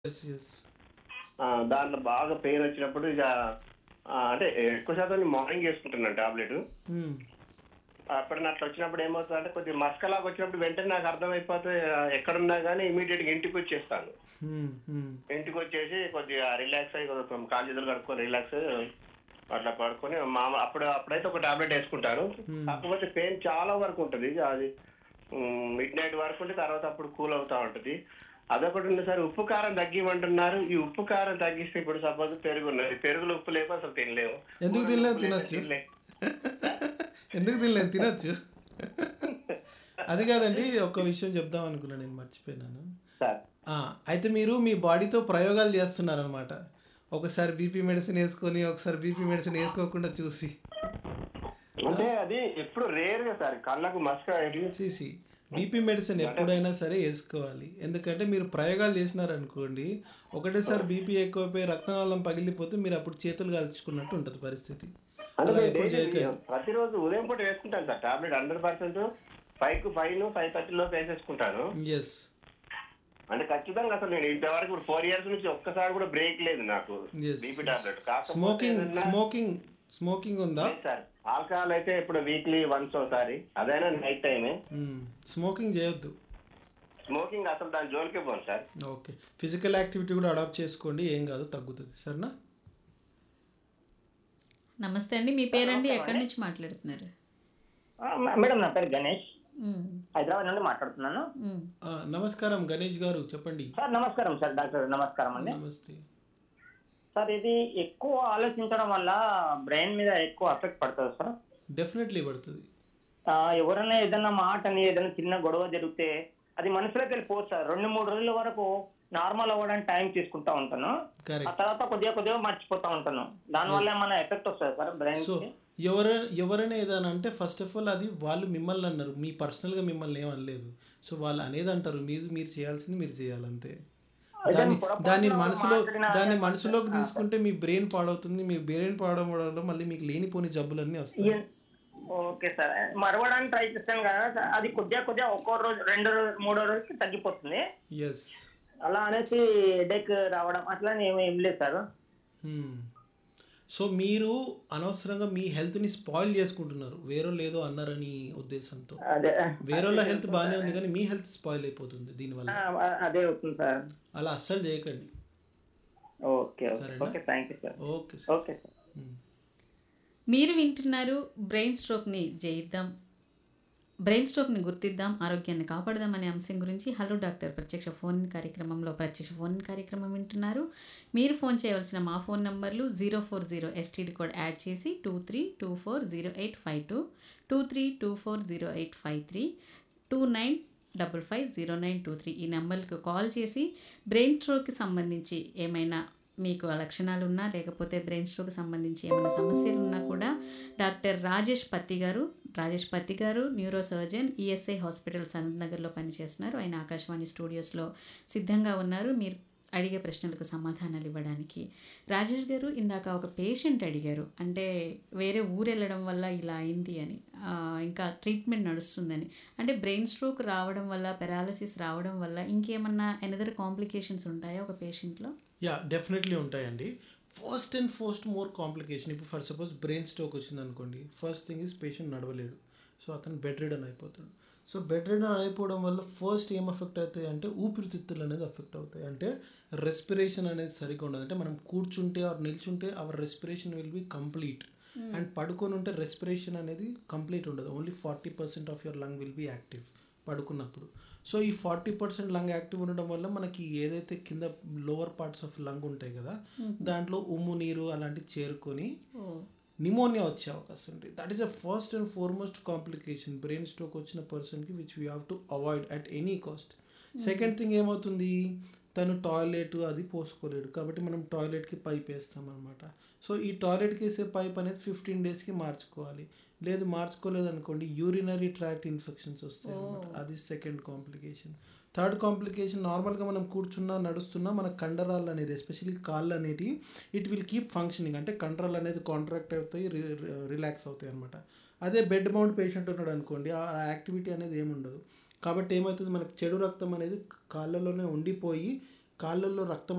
Yes yes ఆ, దాంట్లో బాగా పెయిన్ వచ్చినప్పుడు ఇక ఆ, అంటే ఎక్కువ శాతం మార్నింగ్ వేసుకుంటున్నాను టాబ్లెట్ అప్పుడు అట్లా వచ్చినప్పుడు ఏమవుతుంది అంటే కొద్దిగా మస్కలాగా వచ్చినప్పుడు వెంటనే నాకు అర్థమైపోతే ఆ, ఎక్కడున్నా కానీ ఇమీడియట్ గా ఇంటికి వచ్చేస్తాను ఇంటికి వచ్చేసి కొద్దిగా రిలాక్స్ అయ్యి కొంచెం కాలు చేతులు కడుక్కొని రిలాక్స్ అట్లా పడుకొని మామ అప్పుడు అప్పుడైతే ఒక టాబ్లెట్ వేసుకుంటాను కాకపోతే పెయిన్ చాలా వరకు ఉంటుంది అది మిడ్ నైట్ వరకు ఉంటే తర్వాత అప్పుడు కూల్ అవుతా ఉంటుంది అదొకటి ఉంది సార్ ఉప్పు కారం తగ్గిమంటున్నారు ఈ ఉప్పు కారం తగ్గిస్తే ఇప్పుడు సపోజ్ పెరుగు ఉన్నది పెరుగులో ఉప్పు లేక అసలు తినలేము ఎందుకు తినలేము? ఉప్పు లేక తినొచ్చు. తినలేము. ఎందుకు తినలేదు తినొచ్చు అది కాదండి ఒక విషయం చెప్దాం అనుకున్నాను నేను మర్చిపోయినాను సార్ ఆ, అయితే మీరు మీ బాడీతో ప్రయోగాలు చేస్తున్నారనమాట ఒకసారి బీపీ మెడిసిన్ వేసుకొని ఒకసారి బీపీ మెడిసిన్ వేసుకోకుండా చూసి అంటే అది ఎప్పుడు రేర్ గా సార్ కళ్ళకు మస్క చూసి బీపీ మెడిసిన్ ఎప్పుడైనా సరే వేసుకోవాలి ఎందుకంటే మీరు ప్రయోగాలు చేసినారనుకోండి ఒకటేసారి బీపీ ఎక్కువైపోయి రక్తనాళం పగిలిపోతే మీరు అప్పుడు చేతులు కాల్చుకున్నట్టు ఉంటుంది పరిస్థితి అంటే అలా నేను ఎప్పుడు daily చేయకండి ప్రతిరోజు ఉదయం పూట వేసుకుంటాను sir tablet hundred percent five కు ఫైవ్ ఫైవ్ థర్టీ లోపు వేసేసుకుంటాను ఎస్ అంటే ఖచ్చితంగా అసలు నేను ఇంతవరకు ఇప్పుడు ఫోర్ ఇయర్స్ నుంచి ఒక్కసారి కూడా బ్రేక్ లేదు నాకు yes BP tablet smoking smoking smoking ఉందా సార్ ఆల్కహాల్ అయితే ఇప్పుడు వీక్లీ వన్స్ ఒకసారి అదైనా నైట్ టైమే స్మోకింగ్ చేయొద్దు స్మోకింగ్ అసలు దాని జోలికే పోను సార్ ఓకే ఫిజికల్ యాక్టివిటీ కూడా అడాప్ట్ చేసుకోండి ఏం కాదు తగ్గుతుంది సరేనా నమస్తే అండి మీ పేరండి ఎక్కడి నుంచి మాట్లాడుతున్నారు ఆ, మ- మేడం నా పేరు గణేష్ మ్మ్. హైదరాబాద్ నుండి మాట్లాడుతున్నాను మ్మ్. ఆ, నమస్కారం గణేష్ గారు చెప్పండి సార్ నమస్కారం సార్ డాక్టర్ నమస్కారం అండి నమస్తే సార్ ఇది ఎక్కువ ఆలోచించడం వల్ల బ్రెయిన్ మీద ఎక్కువ ఎఫెక్ట్ పడుతుంది సార్ డెఫినెట్లీ పడుతుంది ఆ, ఎవరైనా ఏదైనా మాటని ఏదైనా చిన్న గొడవ జరిగితే అది మనసులోకి వెళ్ళిపోతుంది సార్ రెండు మూడు రోజుల వరకు నార్మల్ అవ్వడానికి టైం తీసుకుంటా ఉంటాను ఆ కరెక్ట్ తర్వాత కొద్దిగా కొద్దిగా మర్చిపోతా ఉంటాను దానివల్ల ఏమైనా ఎఫెక్ట్ వస్తుంది సార్ బ్రెయిన్ సో ఎవరైనా ఎవరైనా ఏదైనా అంటే ఫస్ట్ ఆఫ్ ఆల్ అది వాళ్ళు మిమ్మల్ని అన్నారు మీ పర్సనల్గా మిమ్మల్ని ఏమనలేదు సో వాళ్ళు అనేది అంటారు మీరు మీరు చేయాల్సింది మీరు చేయాలి అంతే దాన్ని దాన్ని మనసులో దాన్ని మనసులోకి తీసుకుంటే మీ బ్రెయిన్ పాడవుతుంది మీ బ్రెయిన్ పాడవడం వల్ల మళ్ళీ మీకు లేనిపోని జబ్బులన్నీ వస్తాయి ఓకే సార్ మరవడానికి ట్రై చేస్తాను కదా సార్ అది కొద్దిగా కొద్దిగా ఒక్కో రోజు రెండు రోజు మూడో రోజుకి తగ్గిపోతుంది ఎస్ అలా అనేసి హెడేక్ రావడం అట్లా ఏమి ఏం లేదు సార్ సో మీరు అనవసరంగా మీ హెల్త్ని స్పాయిల్ చేసుకుంటున్నారు వేరే లేదో అన్నారని ఉద్దేశంతో అదే వేరేళ్ళ హెల్త్ బాగానే ఉంది కానీ మీ హెల్త్ స్పాయిల్ అయిపోతుంది దీనివల్ల ఆ, అదే అవుతుంది సార్ అలా అస్సలు చేయకండి ఓకే ఓకే సరేనా? Okay thank you sir okay sir okay sir మీరు వింటున్నారు బ్రెయిన్ స్ట్రోక్ని జయిద్దాం బ్రెయిన్ స్ట్రోక్ని గుర్తిద్దాం ఆరోగ్యాన్ని కాపాడదాం అనే అంశం గురించి హలో డాక్టర్ ప్రత్యక్ష ఫోన్ కార్యక్రమంలో ప్రత్యక్ష ఫోన్ కార్యక్రమం వింటున్నారు మీరు ఫోన్ చేయవలసిన మా ఫోన్ నంబర్లు zero four zero STD code add చేసి two three two four zero eight five two two three two four zero eight five three two nine double five zero nine two three ఈ నెంబర్కి call చేసి brain స్ట్రోక్కి సంబంధించి ఏమైనా మీకు ఆ లక్షణాలు ఉన్నా లేకపోతే బ్రెయిన్ స్ట్రోక్ సంబంధించి ఏమైనా సమస్యలు ఉన్నా కూడా డాక్టర్ రాజేష్ పత్తి గారు రాజేష్ పత్తి గారు న్యూరో సర్జన్ ఈఎస్ఐ హాస్పిటల్ సనత్ నగర్లో పనిచేస్తున్నారు ఆయన ఆకాశవాణి స్టూడియోస్లో సిద్ధంగా ఉన్నారు మీరు అడిగే ప్రశ్నలకు సమాధానాలు ఇవ్వడానికి రాజేష్ గారు ఇందాక ఒక పేషెంట్ అడిగారు అంటే వేరే ఊరు వెళ్ళడం వల్ల ఇలా అయింది అని ఆ, ఇంకా ట్రీట్మెంట్ నడుస్తుందని అంటే బ్రెయిన్ స్ట్రోక్ రావడం వల్ల పెరాలసిస్ రావడం వల్ల ఇంకేమన్నా ఎనదర్ కాంప్లికేషన్స్ ఉంటాయా ఒక పేషెంట్లో యా డెఫినెట్లీ ఉంటాయండి first and first more complication ఇప్పుడు ఫర్ సపోజ్ బ్రెయిన్ స్ట్రోక్ వచ్చింది అనుకోండి ఫస్ట్ థింగ్ ఇస్ పేషెంట్ నడవలేడు సో అతను బెడ్ రిడన్ అయిపోతాడు సో బెడ్ రిడన్ అయిపోవడం వల్ల ఫస్ట్ ఏం ఎఫెక్ట్ అవుతాయి అంటే ఊపిరితిత్తులు అనేది ఎఫెక్ట్ అవుతాయి అంటే రెస్పిరేషన్ అనేది సరిగ్గా ఉండదు అంటే మనం కూర్చుంటే ఆర్ నిల్చుంటే our respiration will be complete and పడుకొని ఉంటే రెస్పిరేషన్ అనేది కంప్లీట్ ఉండదు only forty percent of your lung will be active పడుకున్నప్పుడు సో ఈ ఫార్టీ పర్సెంట్ లంగ్ యాక్టివ్ ఉండడం వల్ల మనకి ఏదైతే కింద లోవర్ పార్ట్స్ ఆఫ్ లంగ్ ఉంటాయి కదా దాంట్లో ఉమ్ము నీరు అలాంటివి చేరుకొని ఓ నిమోనియా వచ్చే అవకాశం ఉంది that is a first and foremost complication brain stroke వచ్చిన పర్సన్కి which we have to avoid at any cost second thing ఏమవుతుంది తను టాయిలెట్ అది పోసుకోలేడు కాబట్టి మనం టాయిలెట్కి పైప్ వేస్తాం అనమాట సో ఈ టాయిలెట్కి వేసే పైప్ అనేది ఫిఫ్టీన్ డేస్కి మార్చుకోవాలి లేదు మార్చుకోలేదు అనుకోండి యూరినరీ ట్రాక్ట్ ఇన్ఫెక్షన్స్ వస్తాయి అనమాట అది సెకండ్ కాంప్లికేషన్ థర్డ్ కాంప్లికేషన్ నార్మల్గా మనం కూర్చున్నా నడుస్తున్నా మన కండరాలు అనేది ఎస్పెషల్లీ కాళ్ళు అనేటి ఇట్ విల్ కీప్ ఫంక్షనింగ్ అంటే కండరాలు అనేది కాంట్రాక్ట్ అవుతాయి రిలాక్స్ అవుతాయి అనమాట అదే బెడ్ మౌంట్ పేషెంట్ ఉన్నాడు అనుకోండి ఆ యాక్టివిటీ అనేది ఏమి ఉండదు కాబట్టి ఏమవుతుంది మనకు చెడు రక్తం అనేది కాళ్ళలోనే ఉండిపోయి కాళ్ళల్లో రక్తం